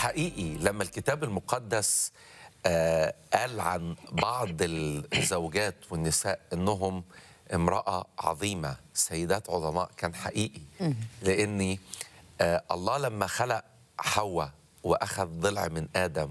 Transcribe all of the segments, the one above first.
حقيقي لما الكتاب المقدس آه، قال عن بعض الزوجات والنساء انهم امراه عظيمه سيدات عظماء كان حقيقي لاني آه، الله لما خلق حواء واخذ ضلع من ادم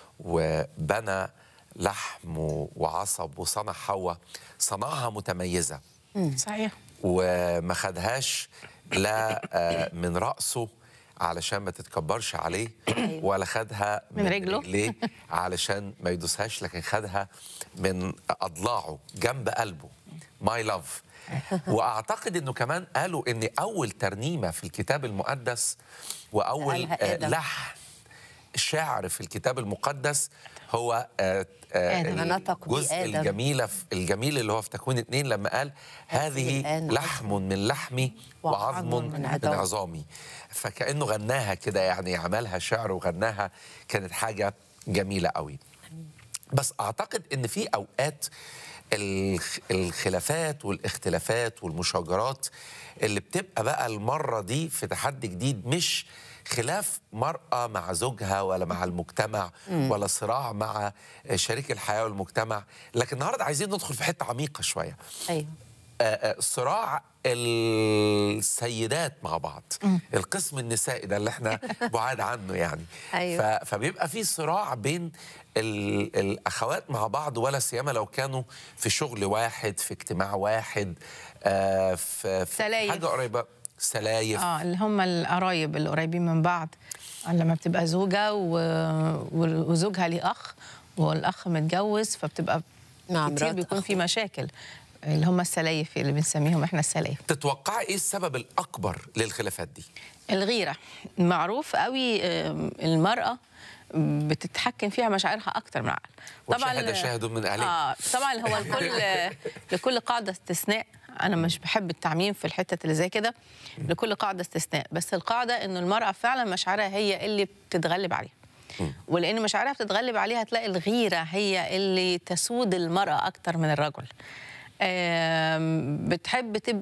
وبنى لحم وعصب وصنع حواء صنعها متميزه صحيح وما خدهاش لا آه، من رأسه علشان ما تتكبرش عليه ولا خدها من رجله. رجليه علشان ما يدوسهاش لكن خدها من أضلاعه جنب قلبه ماي لاف واعتقد انه كمان قالوا ان اول ترنيمه في الكتاب المقدس واول قالها آه، آدم. لحن شعر في الكتاب المقدس هو آه، آه، آدم. نطق بيه الجزء آدم. الجميلة في الجميل اللي هو في تكوين اتنين لما قال هذه الآن لحم من لحمي وعظم وعظم من من عظامي. عظامي فكأنه غناها كده يعني عملها شعر وغناها كانت حاجة جميلة قوي بس أعتقد إن في أوقات الخ- الخلافات والاختلافات والمشاجرات اللي بتبقى بقى المرة دي في تحدي جديد مش خلاف مرأة مع زوجها ولا مع المجتمع ولا صراع مع شريك الحياة والمجتمع لكن النهاردة عايزين ندخل في حتة عميقة شوية ايوه آه، آه، صراع السيدات مع بعض القسم النسائي ده اللي احنا بعاد عنه يعني أيوة. ف- فبيبقى في صراع بين ال- الاخوات مع بعض ولا سيما لو كانوا في شغل واحد في اجتماع واحد آه، في في سلايف. حاجه قريبه سلايف اه اللي هم القرايب اللي قريبين من بعض لما بتبقى زوجة و... و- وزوجها ليه أخ والأخ متجوز فبتبقى مع كتير مرات بيكون في أخوه. مشاكل اللي هم السلايف اللي بنسميهم احنا السلايف تتوقعي ايه السبب الاكبر للخلافات دي الغيرة معروف قوي آم، المرأة بتتحكم فيها مشاعرها أكتر من العقل وشهد شاهد من اهلها آه طبعا هو لكل لكل قاعدة استثناء أنا مش بحب التعميم في الحتة اللي زي كده لكل قاعدة استثناء بس القاعدة إنه المرأة فعلا مشاعرها هي اللي بتتغلب عليها ولأن مشاعرها بتتغلب عليها هتلاقي الغيرة هي اللي تسود المرأة أكتر من الرجل آم، بتحب تب